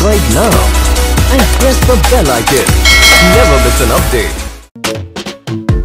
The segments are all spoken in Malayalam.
subscribe now and press the bell icon. Never miss an update.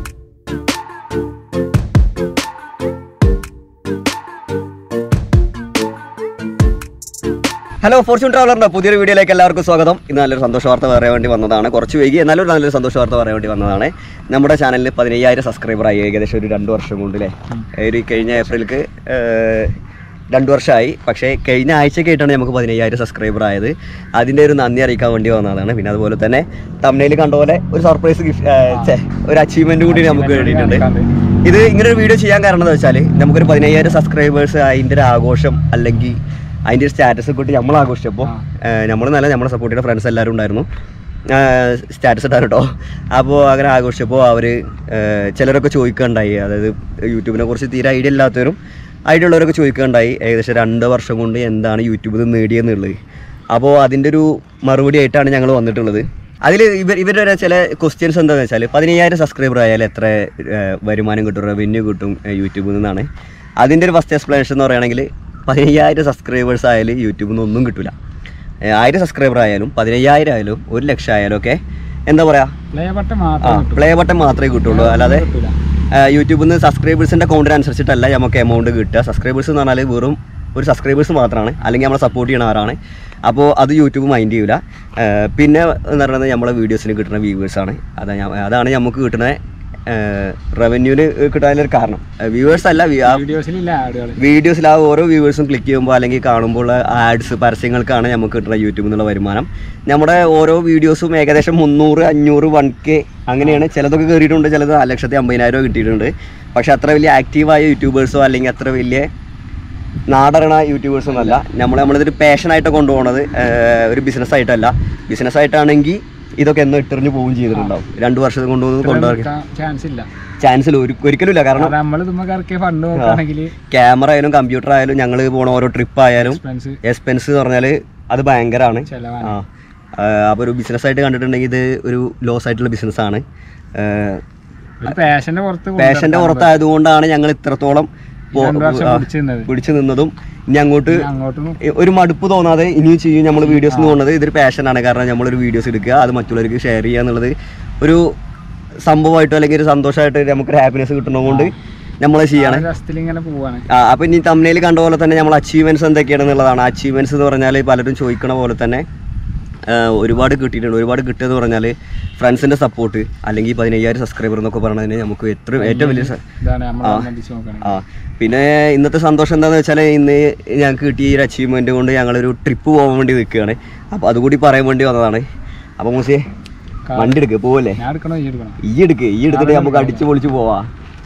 Hello fortune ട്രാവലറിന്റെ പുതിയൊരു വീഡിയോയിലേക്ക് എല്ലാവർക്കും സ്വാഗതം ഇന്ന് നല്ലൊരു സന്തോഷ വാർത്ത പറയാൻ വേണ്ടി വന്നതാണ് കുറച്ച് വൈകി എന്നാലും ഒരു നല്ലൊരു സന്തോഷ വാർത്ത പറയാൻ വേണ്ടി വന്നതാണ് നമ്മുടെ ചാനലിൽ പതിനയ്യായിരം സബ്സ്ക്രൈബറായി ഏകദേശം ഒരു രണ്ട് വർഷം കൊണ്ട് അല്ലേ ഒരു കഴിഞ്ഞ ഏപ്രിലേക്ക് ഏഹ്, രണ്ട് വർഷമായി പക്ഷേ കഴിഞ്ഞ ആഴ്ചക്കായിട്ടാണ് നമുക്ക് പതിനയ്യായിരം സബ്സ്ക്രൈബർ ആയത് അതിൻ്റെ ഒരു നന്ദി അറിയിക്കാൻ വേണ്ടി വന്നതാണ് പിന്നെ അതുപോലെ തന്നെ തമിഴിൽ കണ്ട പോലെ ഒരു സർപ്രൈസ് ഗിഫ്റ്റ് ഒരു അച്ചീവ്മെന്റ് കൂടി നമുക്ക് വേണ്ടിയിട്ടുണ്ട് ഇത് ഇങ്ങനെ ഒരു വീഡിയോ ചെയ്യാൻ കാരണം എന്താ വെച്ചാൽ നമുക്കൊരു പതിനയ്യായിരം സബ്സ്ക്രൈബേഴ്സ് അതിൻ്റെ ഒരു ആഘോഷം അല്ലെങ്കിൽ അതിൻ്റെ ഒരു സ്റ്റാറ്റസ് കൂട്ടി നമ്മൾ ആഘോഷിച്ചപ്പോൾ നമ്മൾ നല്ല നമ്മുടെ സപ്പോർട്ട് ചെയ്യുന്ന ഫ്രണ്ട്സ് എല്ലാവരും ഉണ്ടായിരുന്നു സ്റ്റാറ്റസ് ഇട്ടാണ് കേട്ടോ അപ്പോൾ അങ്ങനെ ആഘോഷിച്ചപ്പോൾ അവർ ചിലരൊക്കെ ചോദിക്കുകയുണ്ടായി അതായത് യൂട്യൂബിനെ കുറിച്ച് തീരെ ഐഡിയ ഇല്ലാത്തവരും ഐഡിയ ഉള്ളവരൊക്കെ ചോദിക്കുകയുണ്ടായി ഏകദേശം രണ്ട് വർഷം കൊണ്ട് എന്താണ് യൂട്യൂബിൽ നിന്ന് നേടിയെന്നുള്ളത് അപ്പോൾ അതിൻ്റെ ഒരു മറുപടി ആയിട്ടാണ് ഞങ്ങൾ വന്നിട്ടുള്ളത് അതിൽ ഇവർ ഇവരുടെ ചില ക്വസ്റ്റ്യൻസ് എന്താണെന്ന് വെച്ചാൽ പതിനയ്യായിരം സബ്സ്ക്രൈബർ ആയാൽ എത്ര ഏഹ്, വരുമാനം കിട്ടും റവന്യൂ കിട്ടും ഏഹ്, യൂട്യൂബിൽ നിന്നാണ് അതിൻ്റെ ഒരു ഫസ്റ്റ് എക്സ്പ്ലനേഷൻ എന്ന് പറയുകയാണെങ്കിൽ പതിനയ്യായിരം സബ്സ്ക്രൈബേഴ്സ് ആയാലും യൂട്യൂബിൽ നിന്ന് ഒന്നും കിട്ടില്ല ആയിരം സബ്സ്ക്രൈബർ ആയാലും പതിനയ്യായിരം ആയാലും ഒരു ലക്ഷം ആയാലും ഒക്കെ എന്താ പറയുക പ്ലേ ബട്ടൺ ആ മാത്രം കിട്ടും. പ്ലേ ബട്ടൺ മാത്രമേ കിട്ടുള്ളൂ അല്ലാതെ കിട്ടൂല. യൂട്യൂബിൽ നിന്ന് സബ്സ്ക്രൈബേഴ്സിൻ്റെ കൗണ്ടിനനുസരിച്ചിട്ടല്ല നമുക്ക് എമൗണ്ട് കിട്ടുക സബ്സ്ക്രൈബേഴ്സ് എന്ന് പറഞ്ഞാൽ വെറും ഒരു സബ്സ്ക്രൈബേഴ്സ് മാത്രമാണ് അല്ലെങ്കിൽ നമ്മളെ സപ്പോർട്ട് ചെയ്യണവരാണ് അപ്പോൾ അത് യൂട്യൂബ് മൈൻഡ് ചെയ്യൂല ആ, പിന്നെ എന്ന് പറയുന്നത് നമ്മളെ വീഡിയോസിന് കിട്ടുന്ന വ്യൂവേഴ്സാണ് അതാ ഞാൻ അതാണ് നമുക്ക് കിട്ടുന്ന റവന്യൂവിന് കിട്ടാനൊരു കാരണം വ്യൂവേഴ്സ് അല്ല വി- ആ വീഡിയോസിലില്ല ആഡുകൾ വീഡിയോസിൽ ആ ഓരോ വ്യൂവേഴ്സും ക്ലിക്ക് ചെയ്യുമ്പോൾ അല്ലെങ്കിൽ കാണുമ്പോൾ ആഡ്സ് പരസ്യങ്ങൾക്കാണ് നമുക്ക് കിട്ടുന്ന യൂട്യൂബിൽ നിന്നുള്ള വരുമാനം നമ്മുടെ ഓരോ വീഡിയോസും ഏകദേശം മുന്നൂറ് അഞ്ഞൂറ് വൺ കെ അങ്ങനെയാണ് ചിലതൊക്കെ കയറിയിട്ടുണ്ട് ചിലത് നാല് ലക്ഷത്തി അമ്പതിനായിരം കിട്ടിയിട്ടുണ്ട് പക്ഷെ അത്ര വലിയ ആക്റ്റീവായ യൂട്യൂബേഴ്സോ അല്ലെങ്കിൽ അത്ര വലിയ നാടറണ യൂട്യൂബേഴ്സ് ഒന്നല്ല നമ്മൾ നമ്മളിതൊരു പാഷനായിട്ട് കൊണ്ടുപോകുന്നത് ഒരു ബിസിനസ് ആയിട്ടല്ല ബിസിനസ് ആയിട്ടാണെങ്കിൽ ഇതൊക്കെ എന്നോ ഇട്ടെറിഞ്ഞ് പോവുകയും ചെയ്തിട്ടുണ്ടാവും രണ്ട് വർഷം കൊണ്ടുപോകുന്നത് കൊണ്ടുപോകാൻ ചാൻസ് ഇല്ല ചാൻസിൽ ഒരു ഒരിക്കലും ഇല്ല കാരണം നമ്മൾ ഇതുമ്മ ഇറക്കിയ ഫണ്ട് നോക്കുകയാണെങ്കിൽ ക്യാമറ ആയാലും കമ്പ്യൂട്ടർ ആയാലും ഞങ്ങൾ പോണ ഓരോ ട്രിപ്പ് ആയാലും എക്സ്പെൻസ് എക്സ്പെൻസ് എന്ന് പറഞ്ഞാൽ അത് ഭയങ്കരമാണ് ചെലവാണ് ആ അപ്പോൾ ഒരു ബിസിനസ് ആയിട്ട് കണ്ടിട്ടുണ്ടെങ്കിൽ ഇത് ഒരു ലോസ് ആയിട്ടുള്ള ബിസിനസ്സാണ് ഒരു പാഷന്റെ പുറത്ത് പാഷൻ്റെ പുറത്തായതുകൊണ്ടാണ് ഞങ്ങൾ ഇത്രത്തോളം പോ- രണ്ട് വർഷം ആ, പിടിച്ചു നിന്നത് പിടിച്ചു നിന്നതും ഇനി അങ്ങോട്ട് അങ്ങോട്ടും ഒരു മടുപ്പ് തോന്നാതെ ഇനിയും ചെയ്യും നമ്മൾ വീഡിയോസ് എന്ന് പോകുന്നത് ഇതൊരു പാഷനാണ് കാരണം നമ്മളൊരു വീഡിയോസ് എടുക്കുക അത് മറ്റുള്ളവർക്ക് ഷെയർ ചെയ്യുക എന്നുള്ളത് ഒരു സംഭവമായിട്ടോ അല്ലെങ്കിൽ ഒരു സന്തോഷമായിട്ട് നമുക്കൊരു ഹാപ്പിനെസ് കിട്ടുന്നതുകൊണ്ട് നമ്മൾ ചെയ്യണം രസത്തിൽ ഇങ്ങനെ പോവാണ് ആ അപ്പോൾ ഇനി തമ്മിൽ കണ്ട പോലെ തന്നെ നമ്മൾ അച്ചീവ്മെൻറ്റ്സ് എന്തൊക്കെയാണെന്നുള്ളതാണ് അച്ചീവ്മെൻറ്റ്സ് എന്ന് പറഞ്ഞാൽ പലരും ചോദിക്കണ പോലെ തന്നെ ആ, ഒരുപാട് കിട്ടിയിട്ടുണ്ട് ഒരുപാട് കിട്ടിയെന്ന് പറഞ്ഞാൽ ഫ്രണ്ട്സിൻ്റെ സപ്പോർട്ട് അല്ലെങ്കിൽ പതിനയ്യായിരം സബ്സ്ക്രൈബർ എന്നൊക്കെ പറഞ്ഞതിന് നമുക്ക് എത്ര ഏറ്റവും വലിയ സ- ഇതാണ് നമ്മൾ സംബന്ധിച്ച് നോക്കുകയാണെങ്കിൽ ആ പിന്നെ ഇന്നത്തെ സന്തോഷം എന്താണെന്ന് വെച്ചാൽ ഇന്ന് ഞങ്ങൾക്ക് കിട്ടിയ ഈ ഒരു അച്ചീവ്മെൻറ്റ് കൊണ്ട് ഞങ്ങളൊരു ട്രിപ്പ് പോകാൻ വേണ്ടി നിൽക്കുകയാണ് അപ്പോൾ അതുകൂടി പറയാൻ വേണ്ടി വന്നതാണ് അപ്പോൾ മൂസിയെ വണ്ടി എടുക്കുക പോവല്ലേ ഞാൻ എടുക്കണോ ഈ എടുക്കണോ ഈ എടുക്ക് ഈ എടുത്തിട്ട് നമുക്ക് അടിച്ചു പൊളിച്ച് പോവാ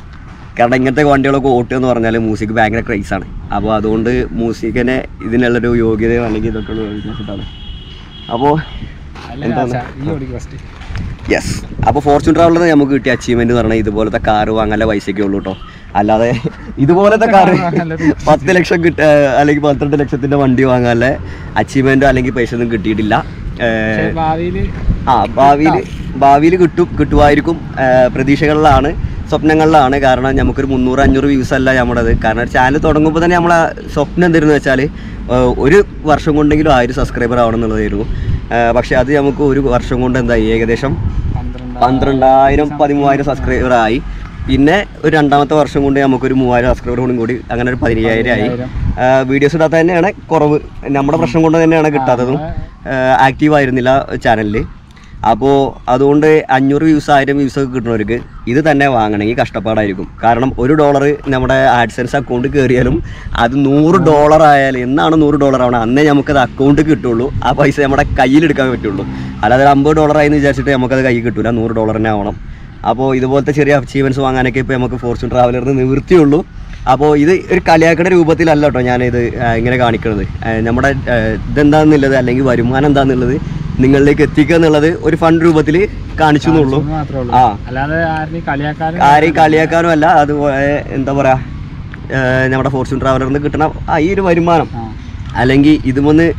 കാരണം ഇങ്ങനത്തെ വണ്ടികളൊക്കെ ഓട്ടുക എന്ന് പറഞ്ഞാൽ മ്യൂസിക് ഭയങ്കര ക്രൈസ് ആണ് അപ്പോൾ അതുകൊണ്ട് മ്യൂസിക്കിനെ ഇതിനുള്ളൊരു യോഗ്യതയോ അല്ലെങ്കിൽ ഇതൊക്കെ ഉള്ള വെച്ചിട്ടാണ് അപ്പോൾ അല്ല എന്താണ്? രാജാ, ഈ ഓടിക്ക് ഫസ്റ്റ് യെസ് അപ്പോൾ ഫോർച്യൂൺ ട്രാവലറിന് നമുക്ക് കിട്ടിയ അച്ചീവ്മെന്റ് എന്ന് പറഞ്ഞാൽ ഇതുപോലത്തെ കാറ് വാങ്ങാനുള്ള പൈസയൊക്കെ ഉള്ളൂ കേട്ടോ അല്ലാതെ ഇതുപോലത്തെ കാറ് പത്ത് ലക്ഷം കിട്ട അല്ലെങ്കിൽ പന്ത്രണ്ട് ലക്ഷത്തിന്റെ വണ്ടി വാങ്ങാനുള്ള അച്ചീവ്മെന്റോ അല്ലെങ്കിൽ പൈസ ഒന്നും കിട്ടിയിട്ടില്ല ഏഹ്, ഭാവിയിൽ ആ ഭാവിയിൽ ഭാവിയിൽ കിട്ടും കിട്ടുമായിരിക്കും ആ, പ്രതീക്ഷകളിലാണ് സ്വപ്നങ്ങളിലാണ് കാരണം നമുക്കൊരു മുന്നൂറ് അഞ്ഞൂറ് വ്യൂസ് അല്ല നമ്മുടേത് കാരണം ചാനൽ തുടങ്ങുമ്പോൾ തന്നെ നമ്മളെ സ്വപ്നം എന്തായിരുന്നു വെച്ചാൽ ഒരു വർഷം കൊണ്ടെങ്കിലും ആയിരം സബ്സ്ക്രൈബർ ആവണം എന്നുള്ളതായിരുന്നു ആ, പക്ഷേ അത് നമുക്ക് ഒരു വർഷം കൊണ്ട് എന്തായി ഏകദേശം പന്ത്രണ്ട് പന്ത്രണ്ടായിരം പതിമൂവായിരം സബ്സ്ക്രൈബർ ആയി പിന്നെ ഒരു രണ്ടാമത്തെ വർഷം കൊണ്ട് നമുക്കൊരു മൂവായിരം സബ്സ്ക്രൈബർ കൂടി കൂടി അങ്ങനെ ഒരു പതിനയ്യായിരം ആയി വീഡിയോസ് ഇടാത്ത തന്നെയാണ് കുറവ് നമ്മുടെ പ്രശ്നം കൊണ്ട് തന്നെയാണ് കിട്ടാത്തതും ആക്റ്റീവ് ആയിരുന്നില്ല ചാനലിൽ അപ്പോൾ അതുകൊണ്ട് അഞ്ഞൂറ് വ്യൂസ് ആയിരം വ്യൂസ് ഒക്കെ കിട്ടുന്നവർക്ക് ഇത് തന്നെ വാങ്ങണമെങ്കിൽ കഷ്ടപ്പാടായിരിക്കും കാരണം ഒരു ഡോളർ നമ്മുടെ ആഡ്സൻസ് അക്കൗണ്ട് കയറിയാലും അത് നൂറ് ഡോളർ ആയാലും എന്നാണ് നൂറ് ഡോളർ ആവണം അന്നേ നമുക്കത് അക്കൗണ്ട് കിട്ടുള്ളൂ ആ പൈസ നമ്മുടെ കയ്യിലെടുക്കാൻ പറ്റുള്ളൂ അല്ലാതെ ഒരു അമ്പത് ഡോളർ ആയെന്ന് വിചാരിച്ചിട്ട് നമുക്കത് കയ്യിൽ കിട്ടില്ല നൂറ് ഡോളർ തന്നെ ആവണം അപ്പോൾ ഇതുപോലത്തെ ചെറിയ അച്ചീവ്മെൻറ്റ്സ് വാങ്ങാനൊക്കെ ഇപ്പോൾ നമുക്ക് ഫോർച്യൂൺ ട്രാവലറിന് നിവൃത്തിയുള്ളൂ അപ്പോൾ ഇത് ഒരു കളിയാക്കയുടെ രൂപത്തിലല്ല കേട്ടോ ഞാനിത് ആ, ഇങ്ങനെ കാണിക്കുന്നത് ആ, നമ്മുടെ ആ, ഇതെന്താണെന്നുള്ളത് അല്ലെങ്കിൽ വരുമാനം എന്താണെന്നുള്ളത് നിങ്ങളിലേക്ക് എത്തിക്കുക എന്നുള്ളത് ഒരു ഫണ്ട് രൂപത്തിൽ കാണിച്ചു എന്നുള്ളൂ മാത്രമേ ഉള്ളൂ ആ അല്ലാതെ ആരെയും കളിയാക്കാനും ആരെയും കളിയാക്കാനും അല്ല അതുപോലെ എന്താ പറയുക നമ്മുടെ ഫോർച്യൂൺ ട്രാവലറിൽ നിന്ന് കിട്ടണ ആ ഈ ഒരു വരുമാനം ആ അല്ലെങ്കിൽ ഇതുമൊന്ന്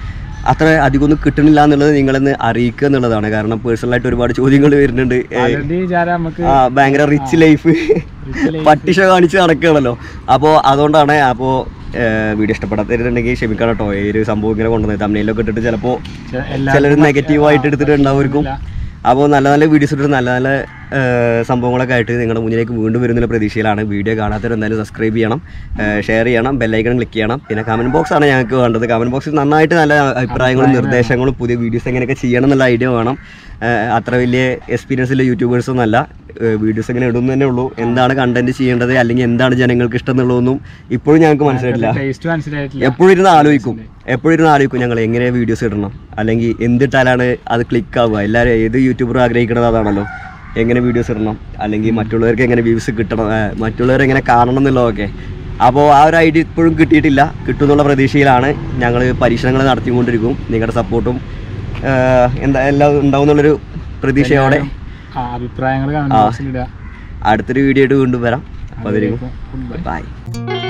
അത്ര അധികമൊന്നും കിട്ടണില്ല എന്നുള്ളത് നിങ്ങളെന്ന് അറിയിക്കുക എന്നുള്ളതാണ് കാരണം പേഴ്സണലായിട്ട് ഒരുപാട് ചോദ്യങ്ങൾ വരുന്നുണ്ട് ഏ, ആൾറെഡി വിചാരം നമുക്ക് ആ ഭയങ്കര റിച്ച് ലൈഫ് പട്ടിഷ കാണിച്ച് നടക്കുകയാണല്ലോ അപ്പോൾ അതുകൊണ്ടാണ് അപ്പോൾ വീഡിയോ ഇഷ്ടപ്പെടാത്തരുന്നുണ്ടെങ്കിൽ ക്ഷമിക്കണം കേട്ടോ ഈ ഒരു സംഭവം ഇങ്ങനെ കൊണ്ടുവന്നത് തമിഴിലൊക്കെ ഇട്ടിട്ട് ചിലപ്പോൾ ചെ- എല്ലാ- ചിലർ നെഗറ്റീവായിട്ട് എടുത്തിട്ട് ഉണ്ടാവുമായിരിക്കും അപ്പോൾ നല്ല നല്ല വീഡിയോസ് ഇട്ടിട്ട് നല്ല നല്ല ഏഹ്, സംഭവങ്ങളൊക്കെ ആയിട്ട് നിങ്ങളുടെ മുന്നിലേക്ക് വീണ്ടും വരുന്നുള്ള പ്രതീക്ഷയിലാണ് വീഡിയോ കാണാത്തവർ എന്തായാലും സബ്സ്ക്രൈബ് ചെയ്യണം ഷെയർ ചെയ്യണം ബെല്ലൈക്കൺ ക്ലിക്ക് ചെയ്യണം പിന്നെ കമൻറ്റ് ബോക്സ് ആണ് ഞങ്ങൾക്ക് വേണ്ടത് കമൻറ്റ് ബോക്സിൽ നന്നായിട്ട് നല്ല അഭിപ്രായങ്ങളും നിർദ്ദേശങ്ങളും പുതിയ വീഡിയോസ് എങ്ങനെയൊക്കെ ചെയ്യണം എന്നുള്ള ഐഡിയ വേണം ഏഹ്, അത്ര വലിയ എക്സ്പീരിയൻസ് ഉള്ള യൂട്യൂബേഴ്സൊന്നും അല്ല വീഡിയോസ് എങ്ങനെ ഇടുന്നു തന്നെ ഉള്ളൂ എന്താണ് കണ്ടന്റ് ചെയ്യേണ്ടത് അല്ലെങ്കിൽ എന്താണ് ജനങ്ങൾക്ക് ഇഷ്ടം എന്നുള്ളതൊന്നും ഇപ്പോഴും ഞങ്ങൾക്ക് മനസ്സിലായിട്ടില്ല ടേസ്റ്റ് മനസ്സിലായിട്ടില്ല എപ്പോഴും ഇരുന്ന് ആലോചിക്കും എപ്പോഴും ഇരുന്ന് ആലോചിക്കും ഞങ്ങൾ എങ്ങനെ വീഡിയോസ് ഇടണം അല്ലെങ്കിൽ എന്തിട്ടാലാണ് അത് ക്ലിക്ക് ആവുക എല്ലാവരും ഏത് യൂട്യൂബർ ആഗ്രഹിക്കുന്നത് അതാണല്ലോ എങ്ങനെ വീഡിയോസ് ഇടണം അല്ലെങ്കിൽ മറ്റുള്ളവർക്ക് എങ്ങനെ വ്യൂസ് കിട്ടണം ഏ, മറ്റുള്ളവർ എങ്ങനെ കാണണം എന്നുള്ളതൊക്കെ അപ്പോൾ ആ ഒരു ഐഡിയ ഇപ്പോഴും കിട്ടിയിട്ടില്ല കിട്ടുമെന്നുള്ള പ്രതീക്ഷയിലാണ് ഞങ്ങൾ പരീക്ഷണങ്ങൾ നടത്തിക്കൊണ്ടിരിക്കും നിങ്ങളുടെ സപ്പോർട്ടും എന്താ എല്ലാം ഉണ്ടാവും എന്നുള്ളൊരു പ്രതീക്ഷയോടെ ആ അഭിപ്രായങ്ങൾ കമന്റ് ബോക്സിൽ ഇടുക അടുത്തൊരു വീഡിയോ ആയിട്ട് വീണ്ടും വരാം അപ്പോൾ അതിലേക്കും Goodbye. ബൈ